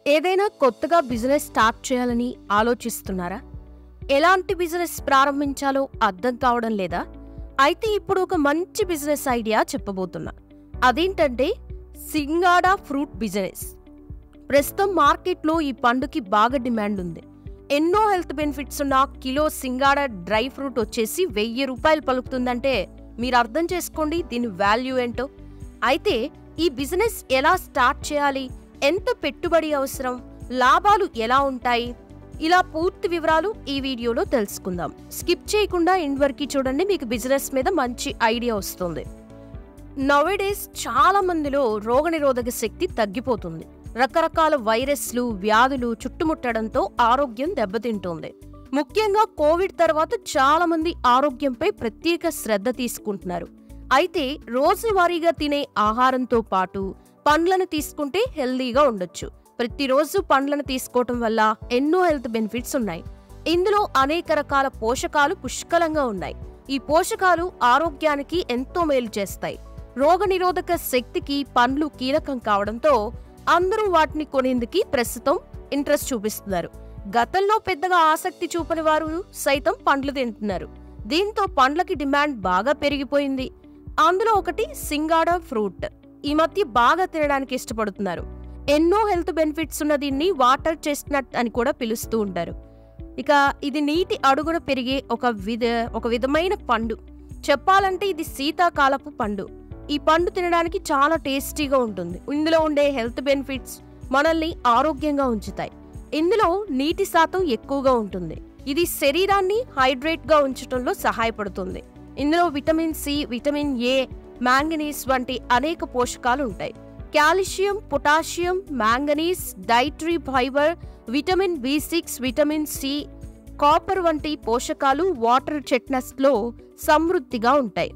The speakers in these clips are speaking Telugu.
ఏదైనా కొత్తగా బిజినెస్ స్టార్ట్ చేయాలని ఆలోచిస్తున్నారా ఎలాంటి బిజినెస్ ప్రారంభించాలో అర్థం కావడం లేదా అయితే ఇప్పుడు ఒక మంచి బిజినెస్ ఐడియా చెప్పబోతున్నా అదేంటంటే సింగాడా ఫ్రూట్ బిజినెస్ ప్రస్తుతం మార్కెట్లో ఈ పండుకి బాగా డిమాండ్ ఉంది ఎన్నో హెల్త్ బెనిఫిట్స్ ఉన్న కిలో సింగాడా డ్రై ఫ్రూట్ వచ్చేసి వెయ్యి రూపాయలు పలుకుతుందంటే మీరు అర్థం చేసుకోండి దీని వాల్యూ ఏంటో అయితే ఈ బిజినెస్ ఎలా స్టార్ట్ చేయాలి ఎంత పెట్టుబడి అవసరం లాభాలు ఎలా ఉంటాయి ఇలా పూర్తి వివరాలు ఈ వీడియోలో తెలుసుకుందాం స్కిప్ చేయకుండా ఎండ్ వరకు చూడండి మీకు బిజినెస్ మీద మంచి ఐడియా వస్తుంది నవేడేస్ చాలా మందిలో రోగనిరోధక శక్తి తగ్గిపోతుంది రకరకాల వైరస్లు వ్యాధులు చుట్టుముట్టడంతో ఆరోగ్యం దెబ్బతింటోంది ముఖ్యంగా కోవిడ్ తర్వాత చాలా మంది ఆరోగ్యంపై ప్రత్యేక శ్రద్ధ తీసుకుంటున్నారు అయితే రోజువారీగా తినే ఆహారంతో పాటు పండ్లను తీసుకుంటే హెల్దీగా ఉండొచ్చు ప్రతిరోజు పండ్లను తీసుకోవటం వల్ల ఎన్నో హెల్త్ బెనిఫిట్స్ ఉన్నాయి ఇందులో అనేక రకాల పోషకాలు పుష్కలంగా ఉన్నాయి ఈ పోషకాలు ఆరోగ్యానికి ఎంతో మేలు చేస్తాయి రోగనిరోధక శక్తికి పండ్లు కీలకం కావడంతో అందరూ వాటిని కొనేందుకు ప్రస్తుతం ఇంట్రెస్ట్ చూపిస్తున్నారు గతంలో పెద్దగా ఆసక్తి చూపని వారు సైతం పండ్లు తింటున్నారు దీంతో పండ్లకి డిమాండ్ బాగా పెరిగిపోయింది అందులో ఒకటి సింగాడా ఫ్రూట్ ఈ మధ్య బాగా తినడానికి ఇష్టపడుతున్నారు ఎన్నో హెల్త్ బెనిఫిట్స్ ఉన్న దీన్ని వాటర్ చెస్ట్నట్ అని కూడా పిలుస్తూ ఉంటారు ఇక ఇది నీటి అడుగున పెరిగే ఒక విధ ఒక విధమైన పండు చెప్పాలంటే ఇది శీతాకాలపు పండు ఈ పండు తినడానికి చాలా టేస్టీగా ఉంటుంది ఇందులో ఉండే హెల్త్ బెనిఫిట్స్ మనల్ని ఆరోగ్యంగా ఉంచుతాయి ఇందులో నీటి శాతం ఎక్కువగా ఉంటుంది ఇది శరీరాన్ని హైడ్రేట్ గా ఉంచడంలో సహాయపడుతుంది ఇందులో vitamin C vitamin A manganese వంటి అనేక పోషకాలు ఉంటాయి calcium potassium manganese dietary fibre vitamin B six vitamin C copper వంటి పోషకాలు వాటర్ చెట్నస్లో సమృద్ధిగా ఉంటాయి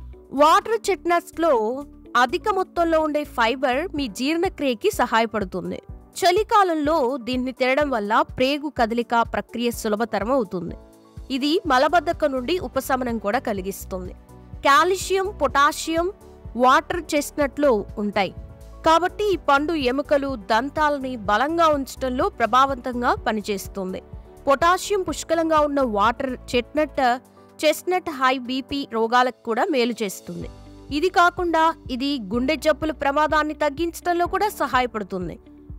వాటర్ చెట్నస్లో అధిక మొత్తంలో ఉండే ఫైబర్ మీ జీర్ణక్రియకి సహాయపడుతుంది చలికాలంలో దీన్ని తినడం వల్ల ప్రేగు కదలిక ప్రక్రియ సులభతరం అవుతుంది ఇది మలబద్ధకం నుండి ఉపశమనం కూడా కలిగిస్తుంది కాల్షియం పొటాషియం వాటర్ చెస్ట్నట్లో ఉంటాయి కాబట్టి ఈ పండు ఎముకలు దంతాలని బలంగా ఉంచడంలో ప్రభావవంతంగా పనిచేస్తుంది పొటాషియం పుష్కలంగా ఉన్న water chestnut chestnut high BP రోగాలకు కూడా మేలు చేస్తుంది ఇది కాకుండా ఇది గుండె జబ్బుల ప్రమాదాన్ని తగ్గించడంలో కూడా సహాయపడుతుంది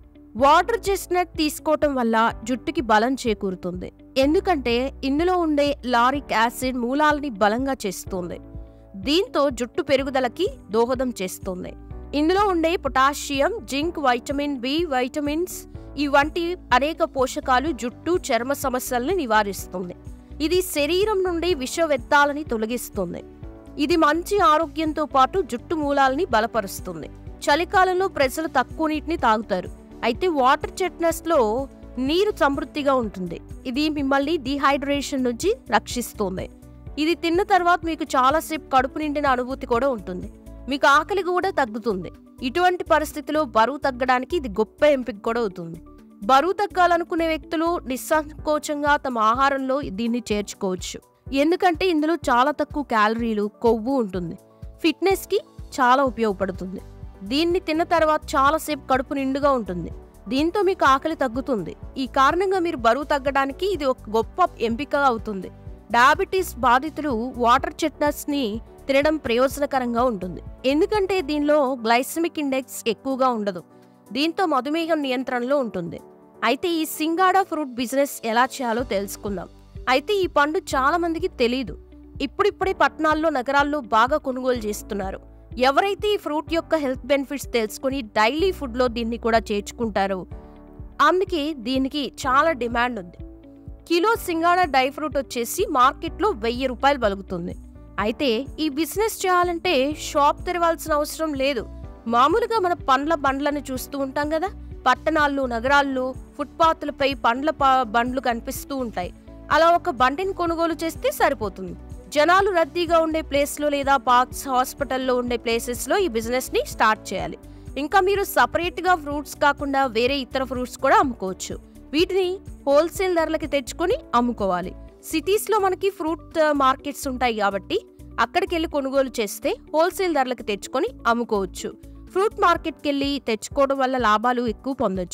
వాటర్ చెస్ట్నట్ తీసుకోవటం వల్ల జుట్టుకి బలం చేకూరుతుంది ఎందుకంటే ఇందులో ఉండే లారిక్ యాసిడ్ మూలాలని బలంగా చేస్తుంది దీంతో జుట్టు పెరుగుదలకి దోహదం చేస్తుంది ఇందులో ఉండే potassium zinc vitamin B vitamins E వంటి అనేక పోషకాలు జుట్టు చర్మ సమస్యల్ని నివారిస్తుంది ఇది శరీరం నుండి విష వ్యర్థాలని తొలగిస్తుంది ఇది మంచి ఆరోగ్యంతో పాటు జుట్టు మూలాలని బలపరుస్తుంది చలికాలంలో ప్రజలు తక్కువ నీటిని తాగుతారు అయితే వాటర్ చెట్నస్ లో నీరు సమృద్ధిగా ఉంటుంది ఇది మిమ్మల్ని డిహైడ్రేషన్ నుంచి రక్షిస్తుంది ఇది తిన్న తర్వాత మీకు చాలాసేపు కడుపు నిండిన అనుభూతి కూడా ఉంటుంది మీకు ఆకలి కూడా తగ్గుతుంది ఇటువంటి పరిస్థితిలో బరువు తగ్గడానికి ఇది గొప్ప ఎంపిక కూడా అవుతుంది బరువు తగ్గాలనుకునే వ్యక్తులు నిస్సంకోచంగా తమ ఆహారంలో దీన్ని చేర్చుకోవచ్చు ఎందుకంటే ఇందులో చాలా తక్కువ క్యాలరీలు కొవ్వు ఉంటుంది ఫిట్నెస్ కి చాలా ఉపయోగపడుతుంది దీన్ని తిన్న తర్వాత చాలాసేపు కడుపు నిండుగా ఉంటుంది దీంతో మీకు ఆకలి తగ్గుతుంది ఈ కారణంగా మీరు బరువు తగ్గడానికి ఇది ఒక గొప్ప ఎంపిక అవుతుంది డయాబెటీస్ బాధితులు వాటర్ చెట్నట్స్ ని తినడం ప్రయోజనకరంగా ఉంటుంది ఎందుకంటే దీనిలో గ్లైసమిక్ ఇండెక్స్ ఎక్కువగా ఉండదు దీంతో మధుమేహం నియంత్రణలో ఉంటుంది అయితే ఈ సింగాడా ఫ్రూట్ బిజినెస్ ఎలా చేయాలో తెలుసుకుందాం అయితే ఈ పండు చాలా మందికి తెలియదు ఇప్పుడిప్పుడే పట్టణాల్లో నగరాల్లో బాగా కొనుగోలు చేస్తున్నారు ఎవరైతే ఈ ఫ్రూట్ యొక్క హెల్త్ బెనిఫిట్స్ తెలుసుకుని డైలీ ఫుడ్లో దీన్ని కూడా చేర్చుకుంటారో అందుకే దీనికి చాలా డిమాండ్ ఉంది కిలో సింగాడా డ్రై ఫ్రూట్ వచ్చేసి మార్కెట్లో వెయ్యి రూపాయలు పలుకుతుంది అయితే ఈ బిజినెస్ చేయాలంటే షాప్ తెరవాల్సిన అవసరం లేదు మామూలుగా మన పండ్ల బండ్లను చూస్తూ ఉంటాం కదా పట్టణాల్లో నగరాల్లో ఫుట్పాత్లపై పండ్ల ప- బండ్లు కనిపిస్తూ ఉంటాయి అలా ఒక బండిని కొనుగోలు చేస్తే సరిపోతుంది జనాలు రద్దీగా ఉండే ప్లేస్లో లేదా పార్క్స్ హాస్పిటల్లో ఉండే ప్లేసెస్లో ఈ బిజినెస్ని స్టార్ట్ చేయాలి ఇంకా మీరు సపరేట్గా ఫ్రూట్స్ కాకుండా వేరే ఇతర ఫ్రూట్స్ కూడా అమ్ముకోవచ్చు వీటిని హోల్సేల్ ధరలకి తెచ్చుకొని అమ్ముకోవాలి సిటీస్లో మనకి ఫ్రూట్ మార్కెట్స్ ఉంటాయి కాబట్టి అక్కడికి వెళ్ళి కొనుగోలు చేస్తే హోల్సేల్ ధరలకు తెచ్చుకొని అమ్ముకోవచ్చు ఫ్రూట్ మార్కెట్కి వెళ్ళి తెచ్చుకోవడం వల్ల లాభాలు ఎక్కువ పొందొచ్చు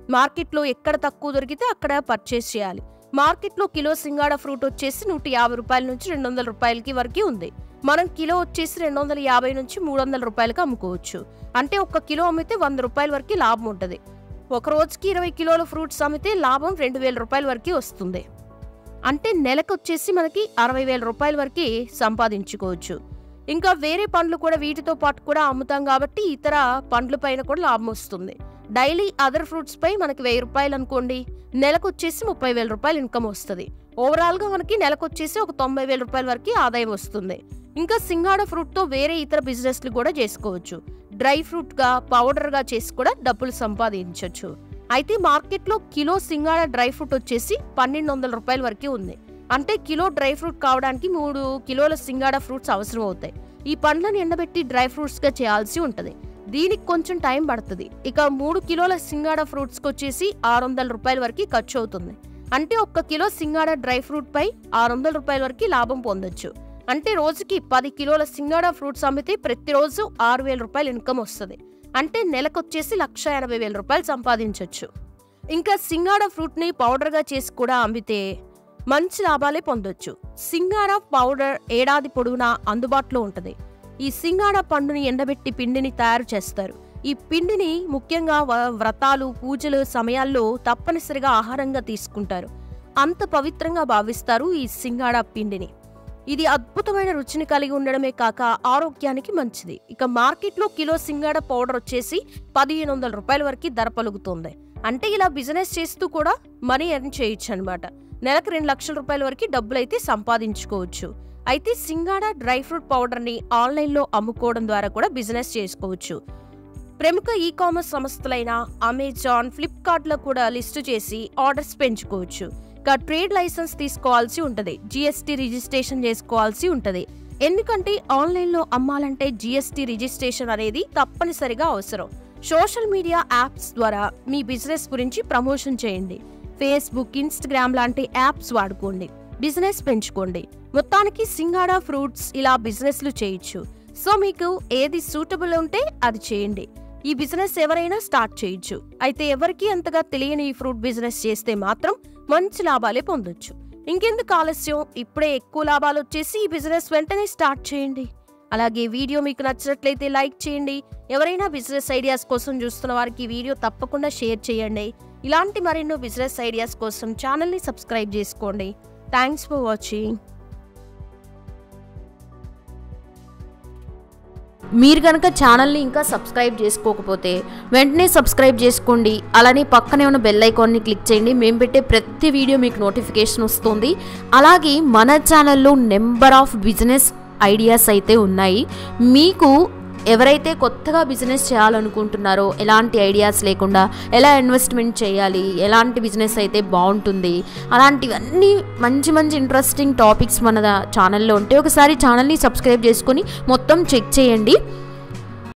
మార్కెట్లో ఎక్కడ తక్కువ దొరికితే అక్కడ పర్చేస్ చేయాలి మార్కెట్లో కిలో సింగాడ ఫ్రూట్ వచ్చేసి నూట యాభై రూపాయల నుంచి రెండు వందల రూపాయలకి వరకు ఉంది మనం కిలో వచ్చేసి రెండు వందల యాభై నుంచి మూడు వందల రూపాయలకి అమ్ముకోవచ్చు అంటే ఒక్క కిలో అమ్మితే వంద రూపాయల వరకు లాభం ఉంటుంది ఒక రోజుకి ఇరవై కిలోల ఫ్రూట్స్ అమ్మితే లాభం రెండు వేల రూపాయల వరకు వస్తుంది అంటే నెలకు వచ్చేసి మనకి అరవై వేల రూపాయల వరకు సంపాదించుకోవచ్చు ఇంకా వేరే పండ్లు కూడా వీటితో పాటు కూడా అమ్ముతాం కాబట్టి ఇతర పండ్ల పైన కూడా లాభం వస్తుంది డైలీ అదర్ ఫ్రూట్స్ పై మనకి వెయ్యి రూపాయలు అనుకోండి నెలకు వచ్చేసి ముప్పై వేల రూపాయలు ఇన్కమ్ వస్తుంది ఓవరాల్ గా మనకి నెలకు వచ్చేసి ఒక తొంభై వేల రూపాయల వరకు ఆదాయం వస్తుంది ఇంకా సింగాడ ఫ్రూట్ తో వేరే ఇతర బిజినెస్లు కూడా చేసుకోవచ్చు డ్రై ఫ్రూట్ గా పౌడర్ గా చేసి కూడా డబ్బులు సంపాదించవచ్చు అయితే మార్కెట్లో కిలో సింగాడ డ్రై ఫ్రూట్ వచ్చేసి పన్నెండు వందల రూపాయల వరకు ఉంది అంటే కిలో డ్రై ఫ్రూట్ కావడానికి మూడు కిలోల సింగాడ ఫ్రూట్స్ అవసరం అవుతాయి ఈ పండ్లను ఎండబెట్టి డ్రై ఫ్రూట్స్ గా చేయాల్సి ఉంటది దీనికి కొంచెం టైం పడుతుంది ఇక మూడు కిలోల సింగాడ ఫ్రూట్స్ కి వచ్చేసి ఆరు వందల రూపాయల వరకు ఖర్చు అవుతుంది అంటే ఒక్క కిలో సింగాడ డ్రై ఫ్రూట్ పై ఆరు వందల రూపాయల వరకు లాభం పొందొచ్చు అంటే రోజుకి పది కిలోల సింగాడ ఫ్రూట్స్ అమ్మితే ప్రతిరోజు ఆరు వేల రూపాయలు ఇన్కమ్ వస్తుంది అంటే నెలకొచ్చేసి లక్ష ఎనభై వేల రూపాయలు సంపాదించవచ్చు ఇంకా సింగాడ ఫ్రూట్ ని పౌడర్ గా చేసి కూడా అమ్మితే మంచి లాభాలే పొందొచ్చు సింగాడ పౌడర్ ఏడాది పొడవునా అందుబాటులో ఉంటుంది ఈ సింగాడ పండుని ఎండబెట్టి పిండిని తయారు చేస్తారు ఈ పిండిని ముఖ్యంగా వ- వ్రతాలు పూజలు సమయాల్లో తప్పనిసరిగా ఆహారంగా తీసుకుంటారు అంత పవిత్రంగా భావిస్తారు ఈ సింగాడ పిండిని ఇది అద్భుతమైన రుచిని కలిగి ఉండడమే కాక ఆరోగ్యానికి మంచిది ఇక మార్కెట్లో కిలో సింగాడ పౌడర్ వచ్చేసి పదిహేను వందల రూపాయల వరకు ధర పలుకుతుంది అంటే ఇలా బిజినెస్ చేస్తూ కూడా మనీ ఎర్న్ చేయొచ్చు అనమాట నెలకు రెండు లక్షల రూపాయల వరకు డబ్బులు అయితే సంపాదించుకోవచ్చు అయితే సింగాడ డ్రై ఫ్రూట్ పౌడర్ని ఆన్లైన్లో అమ్ముకోవడం ద్వారా కూడా బిజినెస్ చేసుకోవచ్చు ప్రముఖ ఈ కామర్స్ సంస్థలైన అమెజాన్ ఫ్లిప్కార్ట్లో కూడా లిస్టు చేసి ఆర్డర్స్ పెంచుకోవచ్చు ఇక ట్రేడ్ లైసెన్స్ తీసుకోవాల్సి ఉంటది జిఎస్టీ రిజిస్ట్రేషన్ చేసుకోవాల్సి ఉంటది ఎందుకంటే ఆన్లైన్లో అమ్మాలంటే జిఎస్టీ రిజిస్ట్రేషన్ అనేది తప్పనిసరిగా అవసరం సోషల్ మీడియా యాప్స్ ద్వారా మీ బిజినెస్ గురించి ప్రమోషన్ చేయండి ఫేస్బుక్ ఇన్స్టాగ్రామ్ లాంటి యాప్స్ వాడుకోండి బిజినెస్ పెంచుకోండి మొత్తానికి సింగాడా ఫ్రూట్స్ ఇలా బిజినెస్లు చేయొచ్చు సో మీకు ఏది సూటబుల్ ఉంటే అది చేయండి ఈ బిజినెస్ ఎవరైనా స్టార్ట్ చేయొచ్చు అయితే ఎవరికి అంతగా తెలియని ఈ ఫ్రూట్ బిజినెస్ చేస్తే మాత్రం మంచి లాభాలే పొందొచ్చు ఇంకెందుకు ఆలస్యం ఇప్పుడే ఎక్కువ లాభాలు వచ్చేసి ఈ బిజినెస్ వెంటనే స్టార్ట్ చేయండి అలాగే వీడియో మీకు నచ్చినట్లయితే లైక్ చేయండి ఎవరైనా బిజినెస్ ఐడియాస్ కోసం చూస్తున్న వారికి ఈ వీడియో తప్పకుండా షేర్ చేయండి ఇలాంటి మరెన్నో బిజినెస్ ఐడియాస్ కోసం ఛానల్ని సబ్స్క్రైబ్ చేసుకోండి థ్యాంక్స్ ఫర్ వాచింగ్ మీరు కనుక ఛానల్ని ఇంకా సబ్స్క్రైబ్ చేసుకోకపోతే వెంటనే సబ్స్క్రైబ్ చేసుకోండి అలానే పక్కనే ఉన్న బెల్ ఐకాన్ని క్లిక్ చేయండి మేము పెట్టే ప్రతి వీడియో మీకు నోటిఫికేషన్ వస్తుంది అలాగే మన ఛానల్లో నెంబర్ ఆఫ్ బిజినెస్ ఐడియాస్ అయితే ఉన్నాయి మీకు ఎవరైతే కొత్తగా బిజినెస్ చేయాలనుకుంటున్నారో ఎలాంటి ఐడియాస్ లేకుండా ఎలా ఇన్వెస్ట్మెంట్ చేయాలి ఎలాంటి బిజినెస్ అయితే బాగుంటుంది అలాంటివన్నీ మంచి మంచి ఇంట్రెస్టింగ్ టాపిక్స్ మన ఛానల్లో ఉంటే ఒకసారి ఛానల్ని సబ్స్క్రైబ్ చేసుకొని మొత్తం చెక్ చేయండి